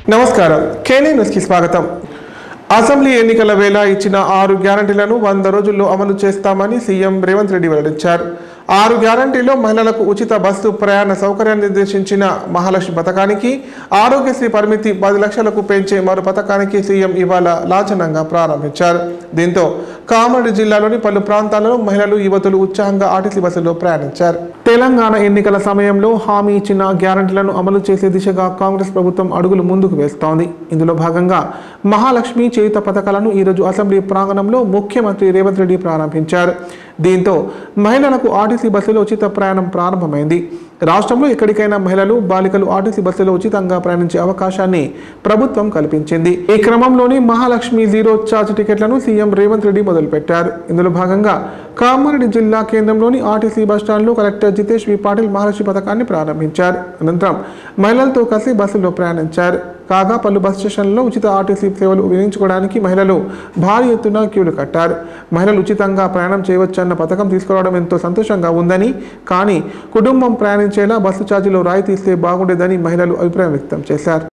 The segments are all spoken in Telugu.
నమస్కారం కేనే న్యూస్కి స్వాగతం అసెంబ్లీ ఎన్నికల వేళ ఇచ్చిన ఆరు గ్యారంటీలను వంద రోజుల్లో అమలు చేస్తామని సీఎం రేవంత్ రెడ్డి వెల్లడించారు ఆరు గ్యారంటీలో మహిళలకు ఉచిత బస్సు ప్రయాణ సౌకర్యాన్ని నిర్దేశించిన మహాలక్ష్మి పథకానికి ఆరోగ్యశ్రీ పరిమితి పది లక్షలకు పెంచే మరో పథకానికి సీఎం ఇవాళ లాంఛనంగా ప్రారంభించారు దీంతో కామారెడ్డి జిల్లాలోని పలు ప్రాంతాలలో మహిళలు యువతులు ఉత్సాహంగా ఆర్టీసీ బస్సులో ప్రయాణించారు తెలంగాణ ఎన్నికల సమయంలో హామీ ఇచ్చిన గ్యారంటీలను అమలు చేసే దిశగా కాంగ్రెస్ ప్రభుత్వం అడుగులు ముందుకు వేస్తోంది ఇందులో భాగంగా మహాలక్ష్మి చేయుత పథకాలను ఈరోజు అసెంబ్లీ ప్రాంగణంలో ముఖ్యమంత్రి రేవంత్ రెడ్డి ప్రారంభించారు దీంతో మహిళలకు ఆర్టీసీ బస్సులో ఉచిత ప్రయాణం ప్రారంభమైంది రాష్ట్రంలో ఎక్కడికైనా మహిళలు బాలికలు ఆర్టీసీ బస్సులో ఉచితంగా ప్రయాణించే అవకాశాన్ని ప్రభుత్వం కల్పించింది ఈ క్రమంలోని మహాలక్ష్మి జీరో ఛార్జ్ టికెట్లను సీఎం రేవంత్ రెడ్డి మొదలుపెట్టారు ఇందులో భాగంగా కామారెడ్డి జిల్లా కేంద్రంలోని ఆర్టీసీ బస్టాండ్లో కలెక్టర్ జితేష్ వి పాటిల్ మహాలక్ష్మి పథకాన్ని ప్రారంభించారు అనంతరం మహిళలతో కలిసి బస్సులో ప్రయాణించారు కాగా పలు బస్ స్టేషన్లలో ఉచిత ఆర్టీసీ సేవలు వినియోగించుకోవడానికి మహిళలు భారీ ఎత్తున క్యూలు కట్టారు మహిళలు ఉచితంగా ప్రయాణం చేయవచ్చన్న పథకం తీసుకురావడం ఎంతో సంతోషంగా ఉందని కానీ కుటుంబం ప్రయాణించేలా బస్సు ఛార్జీలో రాయితీ ఇస్తే బాగుండేదని మహిళలు అభిప్రాయం వ్యక్తం చేశారు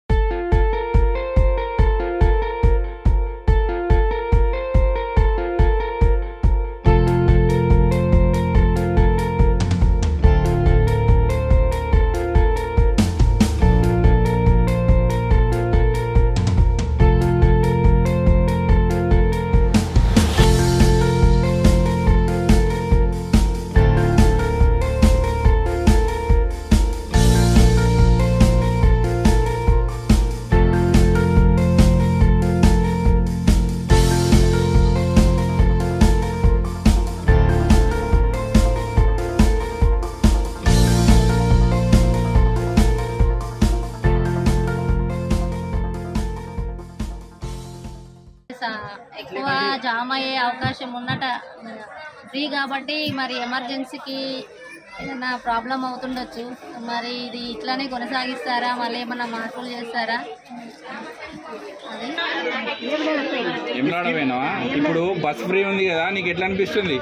స- ఎక్కువ జామ్ అయ్యే అవకాశం ఉన్నట ఫ్రీ కాబట్టి మరి ఎమర్జెన్సీకి ఏదైనా ప్రాబ్లం అవుతుండొచ్చు మరి ఇది ఇట్లానే కొనసాగిస్తారా మళ్ళీ ఏమన్నా మార్పులు చేస్తారా అది ఎమ్రాడ పోయినావా ఇప్పుడు బస్ ఫ్రీ ఉంది కదా నీకు ఎట్లా అనిపిస్తుంది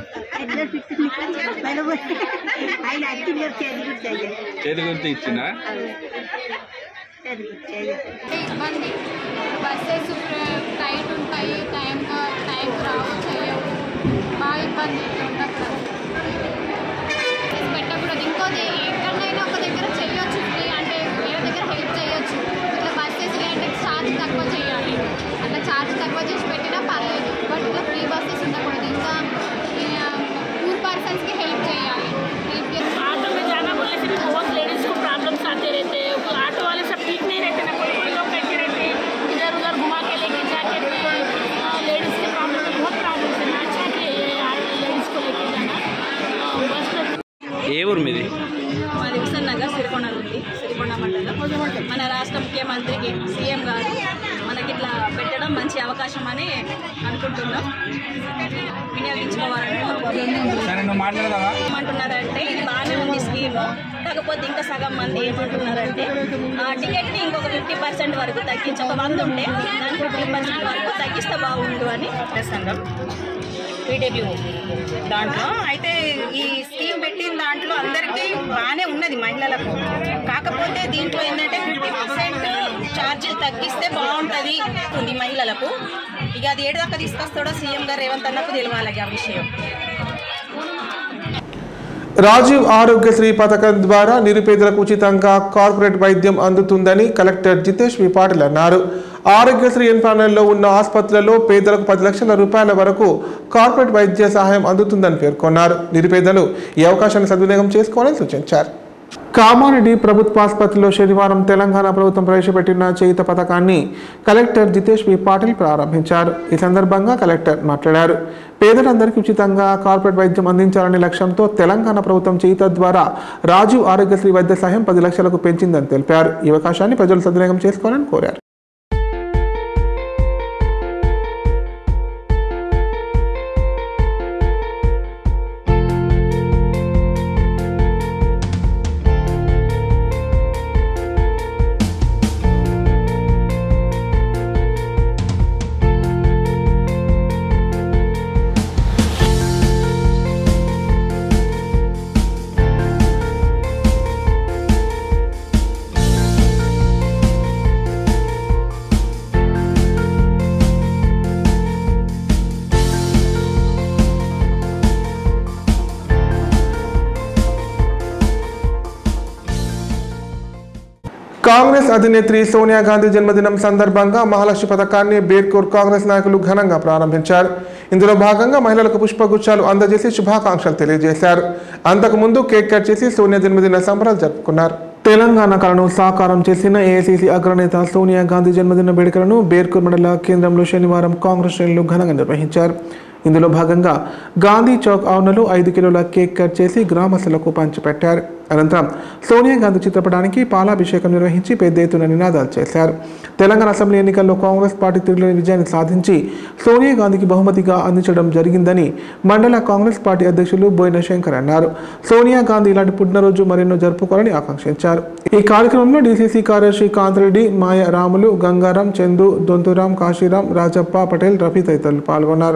ఆయన అచ్చి చేతి చేతి గుర్తు ఇచ్చిందా ఇబ్బంది బస్సెస్ టైట్ ఉంటాయి టైం టైం రావు చేయవు బాగా ఇబ్బంది ఇట్లా ఉన్నప్పుడు బస్సెస్ పెట్టకూడదు ఇంకోటి ఎక్కడైనా ఒక దగ్గర చేయొచ్చు ఫ్రీ అంటే వేరే దగ్గర హెల్ప్ చేయొచ్చు ఇట్లా బస్సెస్ అంటే ఛార్జ్ తక్కువ చేయాలి అట్లా ఛార్జ్ తక్కువ చేసి పెట్టినా పర్లేదు బట్ ఇట్లా ఫ్రీ బస్సెస్ ఉండకూడదు ఇంకా పూర్ పర్సన్స్కి హెల్ప్ చేయాలి హెల్ప్ చేయాలి ऑटो में जाना बोलने से बहुत लेडीज को प्रॉब्लम्स आते रहते हैं वो ऑटो वाले सब ठीक नहीं रहते ना कोई कोई लोग कैसे रहते हैं इधर उधर घुमा के लेके जाके लेडीज के प्रॉब्लम में बहुत प्रॉब्लम्स है ना अच्छा कि लेडीज को लेके जाना अ, बस में ఏ ఊరు మీది మాది హుసన్ నగర్ సిరికొండ ఉంది సిరికొండ మండలం మన రాష్ట్ర ముఖ్యమంత్రికి సీఎం గారు మనకి ఇట్లా పెట్టడం మంచి అవకాశం అని అనుకుంటున్నాం వినియోగించుకోవాలని కోరుకుంటున్నాం సరే నువ్వు మాట్లాడదావా ఏమంటున్నారంటే ఇది బాగానే ఉంది స్కీమ్ కాకపోతే ఇంకా సగం మంది ఏమంటున్నారంటే ఆ టికెట్ని ఇంకొక ఫిఫ్టీ పర్సెంట్ వరకు తగ్గించి ఒక వంద ఉంటే దాని ఫిఫ్టీ పర్సెంట్ వరకు తగ్గిస్తే బాగుండు అని సంఘం పీడబ్ల్యూ దాంట్లో అయితే ఈ స్కీమ్ పెట్టిన దాంట్లో అందరికీ బాగానే ఉన్నది మహిళలకు కాకపోతే దీంట్లో ఏంటంటే ఫిఫ్టీ పర్సెంట్ ఛార్జీలు తగ్గిస్తే బాగుంటుంది ఉంది మహిళలకు ఇక అది ఏడు దాకా తీసుకొస్తాడో సీఎం గారు రేవంత్ అన్నకు తెలియాలి ఆ విషయం రాజీవ్ ఆరోగ్యశ్రీ పథకం ద్వారా నిరుపేదలకు ఉచితంగా కార్పొరేట్ వైద్యం అందుతుందని కలెక్టర్ జితేష్ వి పాటిల్ అన్నారు ఆరోగ్యశ్రీ ఎన్పానల్లో ఉన్న ఆసుపత్రులలో పేదలకు పది లక్షల రూపాయల వరకు కార్పొరేట్ వైద్య సహాయం అందుతుందని పేర్కొన్నారు నిరుపేదలు ఈ అవకాశాన్ని సద్వినియోగం చేసుకోవాలని సూచించారు కామారెడ్డి ప్రభుత్వ ఆసుపత్రిలో శనివారం తెలంగాణ ప్రభుత్వం ప్రవేశపెట్టిన చేయుత పథకాన్ని కలెక్టర్ జితేష్ వి పాటిల్ ప్రారంభించారు ఈ సందర్భంగా కలెక్టర్ మాట్లాడారు పేదలందరికీ ఉచితంగా కార్పొరేట్ వైద్యం అందించాలనే లక్ష్యంతో తెలంగాణ ప్రభుత్వం చేయుత ద్వారా రాజీవ్ ఆరోగ్యశ్రీ వైద్య సహాయం పది లక్షలకు పెంచిందని తెలిపారు ఈ అవకాశాన్ని ప్రజలు సద్వినియోగం చేసుకోవాలని కోరారు కాంగ్రెస్ అధినేత్రి సోనియా గాంధీ జన్మదినం సందర్భంగా మహాలక్ష్మి పథకాన్ని బేర్కూర్ కాంగ్రెస్ నాయకులు ఘనంగా ప్రారంభించారు ఇందులో భాగంగా మహిళలకు పుష్పగుచ్చాలు అందజేసి శుభాకాంక్షలు తెలియజేశారు అంతకుముందు కేక్ కట్ చేసి సోనియా జన్మదిన సంబరాలు జరుపుకున్నారు తెలంగాణ కళను సాకారం చేసిన ఏఐసీసీ అగ్రనేత సోనియా గాంధీ జన్మదిన వేడుకలను బేర్కూర్ మండల కేంద్రంలో శనివారం కాంగ్రెస్ శ్రేణులు ఘనంగా నిర్వహించారు ఇందులో భాగంగా గాంధీ చౌక్ ఆవరణలో ఐదు కిలోల కేక్ కట్ చేసి గ్రామస్తులకు పంచిపెట్టారు అనంతరం సోనియా గాంధీ చిత్రపటానికి పాలాభిషేకం నిర్వహించి పెద్ద ఎత్తున నినాదాలు చేశారు తెలంగాణ అసెంబ్లీ ఎన్నికల్లో కాంగ్రెస్ పార్టీ తిరుగులేని విజయాన్ని సాధించి సోనియా గాంధీకి బహుమతిగా అందించడం జరిగిందని మండల కాంగ్రెస్ పార్టీ అధ్యక్షులు బోయిన శంకర్ అన్నారు సోనియా గాంధీ ఇలాంటి పుట్టినరోజు మరెన్నో జరుపుకోవాలని ఆకాంక్షించారు ఈ కార్యక్రమంలో డీసీసీ కార్యదర్శి కాంతిరెడ్డి మాయ రాములు గంగారాం చందు దొంతురాం కాశీరాం రాజప్ప పటేల్ రఫీ తదితరులు పాల్గొన్నారు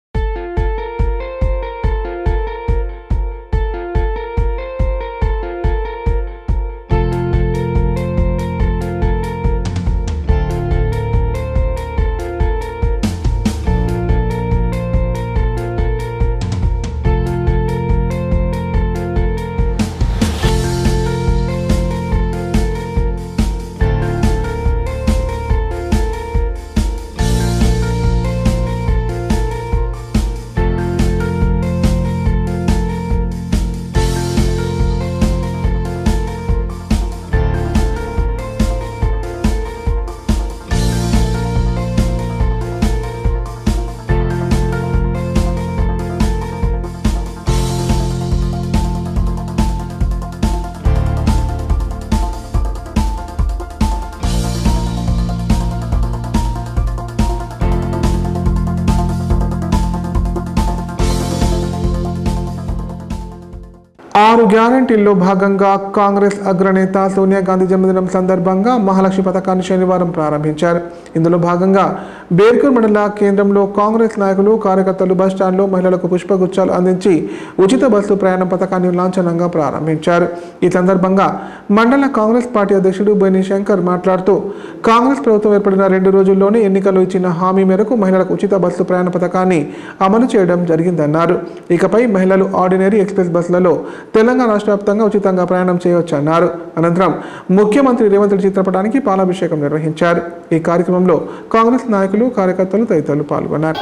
ఆరు గ్యారంటీల్లో భాగంగా కాంగ్రెస్ అగ్రనేత సోనియా గాంధీ జన్మదినం సందర్భంగా మహాలక్ష్మి పథకాన్ని శనివారం ప్రారంభించారు ఇందులో భాగంగా బేర్కూర్ మండల కేంద్రంలో కాంగ్రెస్ నాయకులు కార్యకర్తలు బస్టాండ్లో మహిళలకు పుష్పగుచ్చాలు అందించి ఉచిత బస్సు ప్రయాణం పథకాన్ని లాంఛనంగా ప్రారంభించారు ఈ సందర్భంగా మండల కాంగ్రెస్ పార్టీ అధ్యక్షుడు బైని శంకర్ మాట్లాడుతూ కాంగ్రెస్ ప్రభుత్వం ఏర్పడిన రెండు రోజుల్లోనే ఎన్నికల్లో ఇచ్చిన హామీ మేరకు మహిళలకు ఉచిత బస్సు ప్రయాణ పథకాన్ని అమలు చేయడం జరిగిందన్నారు ఇకపై మహిళలు ఆర్డినరీ ఎక్స్ప్రెస్ బస్సులలో తెలంగాణ రాష్ట్ర వ్యాప్తంగా ఉచితంగా ప్రయాణం చేయవచ్చన్నారు అనంతరం ముఖ్యమంత్రి రేవంత్ రెడ్డి చిత్రపటానికి పాలాభిషేకం నిర్వహించారు ఈ కార్యక్రమంలో కాంగ్రెస్ నాయకులు కార్యకర్తలు తదితరులు పాల్గొన్నారు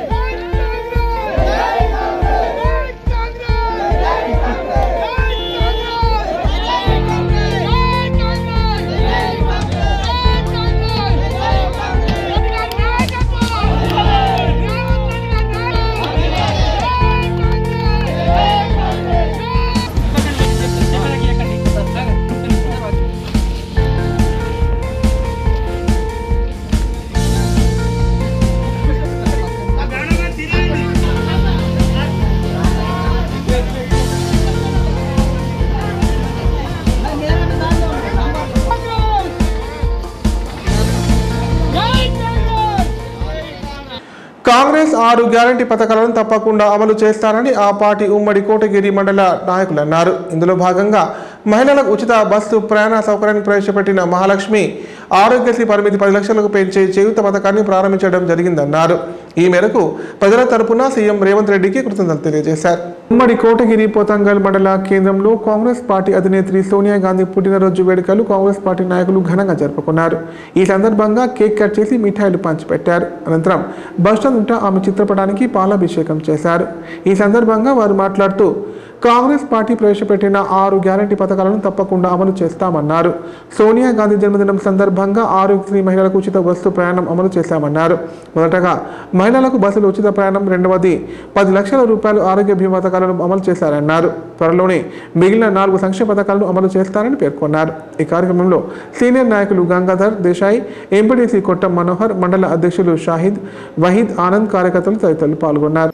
కాంగ్రెస్ ఆరు గ్యారంటీ పథకాలను తప్పకుండా అమలు చేస్తారని ఆ పార్టీ ఉమ్మడి కోటగిరి మండల నాయకులు అన్నారు ఇందులో భాగంగా మహిళలకు ఉచిత బస్సు ప్రయాణ సౌకర్యాన్ని ప్రవేశపెట్టిన మహాలక్ష్మి ఆరోగ్యశ్రీ పరిమితి పది లక్షలకు పెంచే చేయూత పథకాన్ని ప్రారంభించడం జరిగిందన్నారు ఈ మేరకు ప్రజల తరపున సీఎం రేవంత్ రెడ్డికి కృతజ్ఞతలు తెలియజేశారు ఉమ్మడి కోటగిరి పోతంగల్ మండల కేంద్రంలో కాంగ్రెస్ పార్టీ అధినేత్రి సోనియా గాంధీ పుట్టినరోజు వేడుకలు కాంగ్రెస్ పార్టీ నాయకులు ఘనంగా జరుపుకున్నారు ఈ సందర్భంగా కేక్ కట్ చేసి మిఠాయిలు పంచిపెట్టారు అనంతరం బస్టాండ్ ఉంట ఆమె చిత్రపటానికి పాలాభిషేకం చేశారు ఈ సందర్భంగా వారు మాట్లాడుతూ కాంగ్రెస్ పార్టీ ప్రవేశపెట్టిన ఆరు గ్యారంటీ పథకాలను తప్పకుండా అమలు చేస్తామన్నారు సోనియా గాంధీ జన్మదినం సందర్భంగా ఆరోగ్యశ్రీ మహిళలకు ఉచిత బస్సు ప్రయాణం అమలు చేశామన్నారు మొదటగా మహిళలకు బస్సులు ఉచిత ప్రయాణం రెండవది పది లక్షల రూపాయలు ఆరోగ్య బీమా పథకాలను అమలు చేశారన్నారు త్వరలోనే మిగిలిన నాలుగు సంక్షేమ పథకాలను అమలు చేస్తారని పేర్కొన్నారు ఈ కార్యక్రమంలో సీనియర్ నాయకులు గంగాధర్ దేశాయ్ ఎంపీడీసీ కొట్టం మనోహర్ మండల అధ్యక్షులు షాహిద్ వహీద్ ఆనంద్ కార్యకర్తలు తదితరులు పాల్గొన్నారు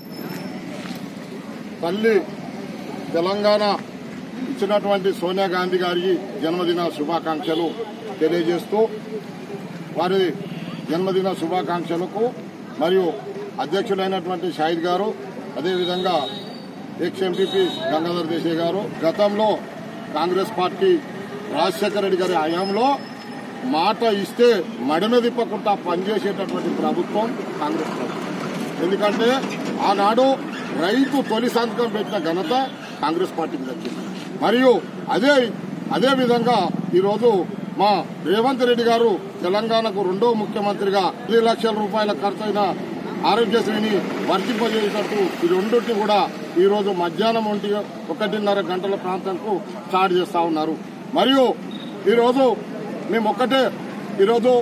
తల్లి తెలంగాణ ఇచ్చినటువంటి సోనియా గాంధీ గారికి జన్మదిన శుభాకాంక్షలు తెలియజేస్తూ వారి జన్మదిన శుభాకాంక్షలకు మరియు అధ్యక్షుడైనటువంటి షాహిద్ గారు అదేవిధంగా ఎక్స్ ఎంపీపీ గంగాధర్ దేశాయ్ గారు గతంలో కాంగ్రెస్ పార్టీ రాజశేఖర రెడ్డి గారి హయాంలో మాట ఇస్తే మడిమ తిప్పకుండా పనిచేసేటటువంటి ప్రభుత్వం కాంగ్రెస్ ప్రభుత్వం ఎందుకంటే ఆనాడు రైతు తొలి సంతకం పెట్టిన ఘనత కాంగ్రెస్ పార్టీకి దక్కింది మరియు అదే అదే విధంగా ఈరోజు మా రేవంత్ రెడ్డి గారు తెలంగాణకు రెండో ముఖ్యమంత్రిగా ఐదు లక్షల రూపాయల ఖర్చైన ఆరోగ్యశ్రీని వర్తింపజేసేటట్టు ఈ రెండింటిని కూడా ఈ రోజు మధ్యాహ్నం ఒంటి ఒకటిన్నర గంటల ప్రాంతంకు స్టార్ట్ చేస్తా ఉన్నారు మరియు ఈరోజు మేము ఒక్కటే ఈరోజు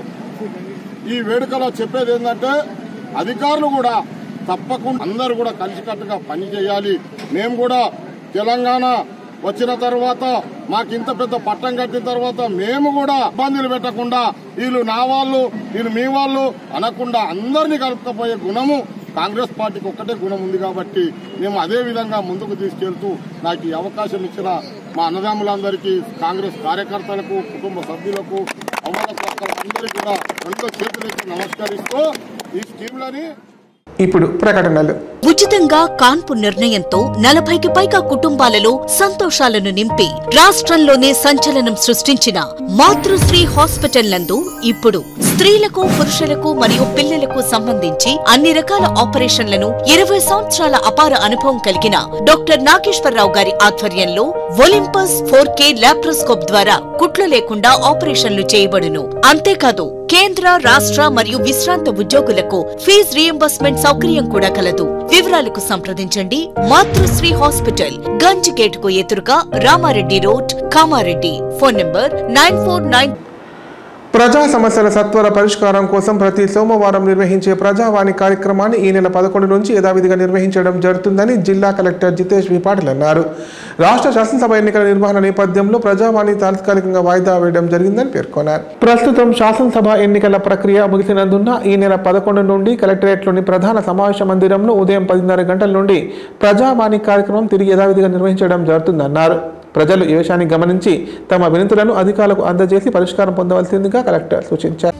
ఈ వేడుకలో చెప్పేది ఏంటంటే అధికారులు కూడా తప్పకుండా అందరూ కూడా కలిసికట్టుగా పనిచేయాలి మేము కూడా తెలంగాణ వచ్చిన తర్వాత మాకు ఇంత పెద్ద పట్టం కట్టిన తర్వాత మేము కూడా ఇబ్బందులు పెట్టకుండా వీళ్ళు నా వాళ్ళు వీళ్ళు మీ వాళ్ళు అనకుండా అందరినీ కలుపుకపోయే గుణము కాంగ్రెస్ పార్టీకి ఒక్కటే గుణం ఉంది కాబట్టి మేము అదే విధంగా ముందుకు తీసుకెళ్తూ నాకు ఈ అవకాశం ఇచ్చిన మా అన్నదమ్ములందరికీ కాంగ్రెస్ కార్యకర్తలకు కుటుంబ సభ్యులకు అవ్వల అందరికీ కూడా రెండు చేతులెత్తి నమస్కరిస్తూ ఈ స్కీమ్లని ఇప్పుడు ప్రకటనలు ఉచితంగా కాన్పు నిర్ణయంతో నలభైకి పైగా కుటుంబాలలో సంతోషాలను నింపి రాష్ట్రంలోనే సంచలనం సృష్టించిన మాతృశ్రీ హాస్పిటల్ నందు ఇప్పుడు స్త్రీలకు పురుషులకు మరియు పిల్లలకు సంబంధించి అన్ని రకాల ఆపరేషన్లను ఇరవై సంవత్సరాల అపార అనుభవం కలిగిన డాక్టర్ నాగేశ్వరరావు గారి ఆధ్వర్యంలో ఒలింపస్ ఫోర్ కే లాప్రోస్కోప్ ద్వారా కుట్లు లేకుండా ఆపరేషన్లు చేయబడును అంతేకాదు కేంద్ర రాష్ట్ర మరియు విశ్రాంత ఉద్యోగులకు ఫీజు రియంబర్స్మెంట్ సౌకర్యం కూడా కలదు వివరాలకు సంప్రదించండి మాతృశ్రీ హాస్పిటల్ గంజ్ గేట్ కు ఎదురుగా Ramareddy road Kamareddy phone number nine four nine ప్రజా సమస్యల సత్వర పరిష్కారం కోసం ప్రతి సోమవారం నిర్వహించే ప్రజావాణి కార్యక్రమాన్ని ఈ నెల పదకొండు నుంచి యథావిధిగా నిర్వహించడం జరుగుతుందని జిల్లా కలెక్టర్ జితేష్ వి పాటిల్ అన్నారు రాష్ట్ర శాసనసభ ఎన్నికల నిర్వహణ నేపథ్యంలో ప్రజావాణి తాత్కాలికంగా వాయిదా వేయడం జరిగిందని పేర్కొన్నారు ప్రస్తుతం శాసనసభ ఎన్నికల ప్రక్రియ ముగిసినందున ఈ నెల పదకొండు నుండి కలెక్టరేట్లోని ప్రధాన సమావేశ మందిరంలో ఉదయం పదిన్నర గంటల నుండి ప్రజావాణి కార్యక్రమం తిరిగి యథావిధిగా నిర్వహించడం జరుగుతుందన్నారు ప్రజలు ఈ విషయాన్ని గమనించి తమ వినతులను అధికారులకు అందజేసి పరిష్కారం పొందవలసిందిగా కలెక్టర్ సూచించారు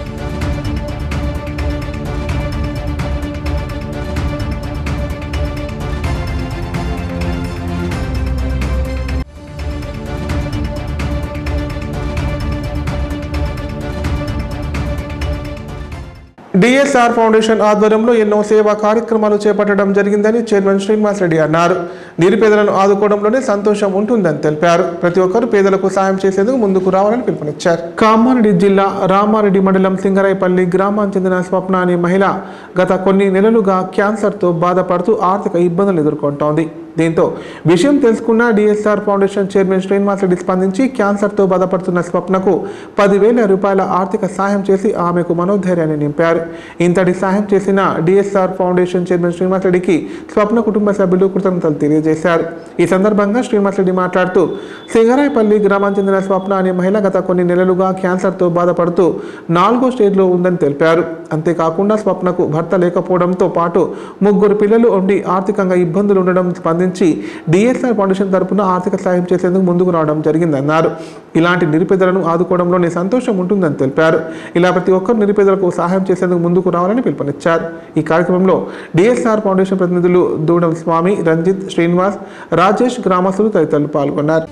డిఎస్ఆర్ ఫౌండేషన్ ఆధ్వర్యంలో ఎన్నో సేవా కార్యక్రమాలు చేపట్టడం జరిగిందని చైర్మన్ శ్రీనివాస్ రెడ్డి అన్నారు నిరుపేదలను ఆదుకోవడంలోనే సంతోషం ఉంటుందని తెలిపారు ప్రతి ఒక్కరూ పేదలకు సాయం చేసేందుకు ముందుకు రావాలని పిలుపునిచ్చారు కామారెడ్డి జిల్లా రామారెడ్డి మండలం సింగరాయపల్లి గ్రామానికి చెందిన స్వప్న అనే మహిళ గత కొన్ని నెలలుగా క్యాన్సర్తో బాధపడుతూ ఆర్థిక ఇబ్బందులు ఎదుర్కొంటోంది దీంతో విషయం తెలుసుకున్న DSR foundation chairman Srinivas Reddy స్పందించి క్యాన్సర్తో బాధపడుతున్న స్వప్నకు పదివేల రూపాయల ఆర్థిక సాయం చేసి ఆమెకు మనోధైర్యాన్ని నింపారు ఇంతటి సాయం చేసిన డిఎస్ఆర్ ఫౌండేషన్ చైర్మన్ శ్రీనివాస్ రెడ్డికి స్వప్న కుటుంబ సభ్యులు కృతజ్ఞతలు తెలియజేశారు ఈ సందర్భంగా శ్రీనివాస్ రెడ్డి మాట్లాడుతూ సింగరాయపల్లి గ్రామానికి చెందిన స్వప్న అనే మహిళ గత కొన్ని నెలలుగా క్యాన్సర్తో బాధపడుతూ నాలుగో స్టేజ్లో ఉందని తెలిపారు అంతేకాకుండా స్వప్నకు భర్త లేకపోవడంతో పాటు ముగ్గురు పిల్లలు ఉండి ఆర్థికంగా ఇబ్బందులు ఉండడం స్పందించి డిఎస్ఆర్ ఫౌండేషన్ తరపున ఆర్థిక సాయం చేసేందుకు ముందుకు రావడం జరిగిందన్నారు ఇలాంటి నిరుపేదలను ఆదుకోవడంలోనే సంతోషం ఉంటుందని తెలిపారు ఇలా ప్రతి ఒక్కరు నిరుపేదలకు సహాయం చేసేందుకు ముందుకు రావాలని పిలుపునిచ్చారు ఈ కార్యక్రమంలో డిఎస్ఆర్ ఫౌండేషన్ ప్రతినిధులు దూడం స్వామి రంజిత్ శ్రీనివాస్ రాజేష్ గ్రామస్తులు తదితరులు పాల్గొన్నారు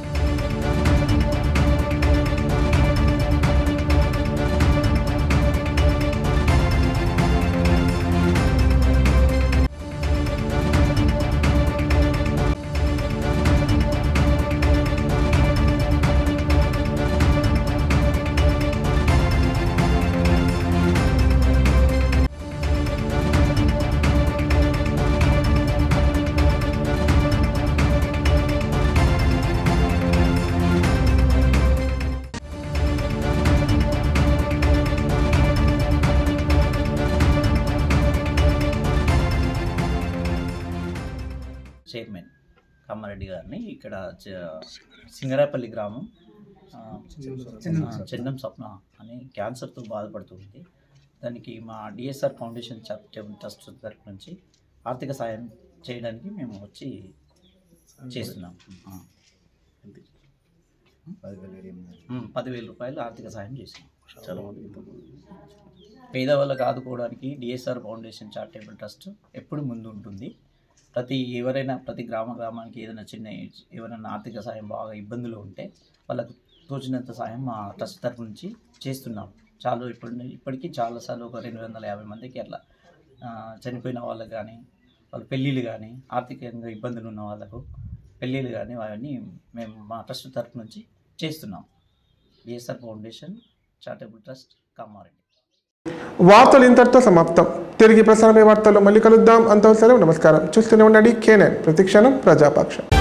చైర్మన్ కామారెడ్డి గారిని ఇక్కడ చ- సింగరాపల్లి గ్రామం ఆ, ఆ, చెన్నం స్వప్న అని క్యాన్సర్తో బాధపడుతుంది దానికి మా డిఎస్ఆర్ ఫౌండేషన్ చారిటబుల్ ట్రస్ట్ తరఫు నుంచి ఆర్థిక సాయం చేయడానికి మేము వచ్చి చేస్తున్నాం ఆ. ఉమ్, పదివేల రూపాయలు ఆర్థిక సాయం చేసినాం పేదవాళ్ళకు ఆదుకోవడానికి డిఎస్ఆర్ ఫౌండేషన్ చారిటబుల్ ట్రస్ట్ ఎప్పుడు ముందు ఉంటుంది ప్రతి ఎవరైనా ప్రతి గ్రామ గ్రామానికి ఏదైనా చిన్న ఎవరైనా ఆర్థిక సాయం బాగా ఇబ్బందులు ఉంటే వాళ్ళకు తోచినంత సాయం మా ట్రస్ట్ తరఫు నుంచి చేస్తున్నాం చాలా ఇప్పుడు ఇప్పటికీ చాలాసార్లు ఒక రెండు వందల యాభై మందికి అట్లా ఆ, చనిపోయిన వాళ్ళకి కానీ వాళ్ళ పెళ్ళిళ్ళు కానీ ఆర్థికంగా ఇబ్బందులు ఉన్న వాళ్ళకు పెళ్ళిళ్ళు కానీ అవన్నీ మేము మా ట్రస్ట్ తరఫు నుంచి చేస్తున్నాం DSR foundation charitable trust Kamareddy వార్తలు ఇంతటితో సమాప్తం తిరిగి ప్రసారమే వార్తల్లో మళ్ళీ కలుద్దాం అంతవరకు సెలవు నమస్కారం చూస్తూనే ఉండండి కేనన్ ప్రతిక్షణం ప్రజాపక్షం